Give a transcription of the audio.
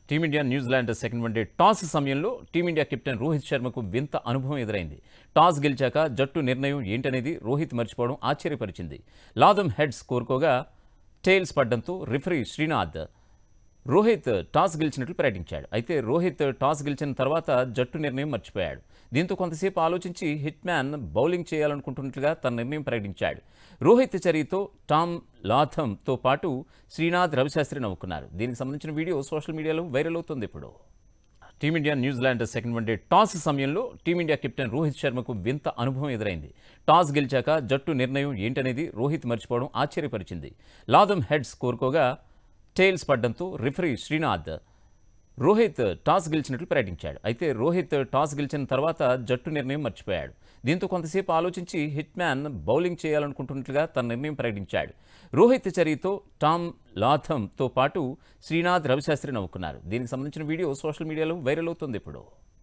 team India New Zealand second one day toss సమయంలో team India captain Rohit శర్మకు వింత అనుభవం ఎదురైంది టాస్ గెలిచాక జట్టు నిర్ణయం ఏంటనేది రోహిత్ మర్చిపోవడం ఆశ్చర్యపరిచింది లాదం హెడ్స్ కోరుకోగా టైల్స్ పడ్డంతో రిఫరీ శ్రీనాథ్ రోహిత్ టాస్ గెలిచినట్లు ప్రకటించాడు అయితే రోహిత్ టాస్ గెలిచిన తర్వాత జట్టు నిర్ణయం మర్చిపోయాడు దీంతో కొంతసేపు ఆలోచించి హిట్ మ్యాన్ బౌలింగ్ చేయాలనుకుంటున్నట్లుగా తన నిర్ణయం ప్రకటించాడు రోహిత్ చర్యతో టామ్ లాథంతో పాటు శ్రీనాథ్ రవిశాస్త్రి నవ్వుకున్నారు దీనికి సంబంధించిన వీడియో సోషల్ మీడియాలో వైరల్ అవుతుంది ఇప్పుడు team India New Zealand second one day toss సమయంలో టీమిండియా కెప్టెన్ రోహిత్ శర్మకు వింత అనుభవం ఎదురైంది టాస్ గెలిచాక జట్టు నిర్ణయం ఏంటనేది రోహిత్ మర్చిపోవడం ఆశ్చర్యపరిచింది లాదం హెడ్స్ కోరుకోగా టైల్స్ పడ్డంతో రిఫరీ శ్రీనాథ్ రోహిత్ టాస్ గెలిచినట్లు ప్రకటించాడు అయితే రోహిత్ టాస్ గెలిచిన తర్వాత జట్టు నిర్ణయం మర్చిపోయాడు దీంతో కొంతసేపు ఆలోచించి హిట్ మ్యాన్ బౌలింగ్ చేయాలనుకుంటున్నట్లుగా తన నిర్ణయం ప్రకటించాడు రోహిత్ చర్యతో టామ్ లాథంతో పాటు శ్రీనాథ్ రవిశాస్త్రి నవ్వుకున్నారు దీనికి సంబంధించిన వీడియో సోషల్ మీడియాలో వైరల్ అవుతుంది ఇప్పుడు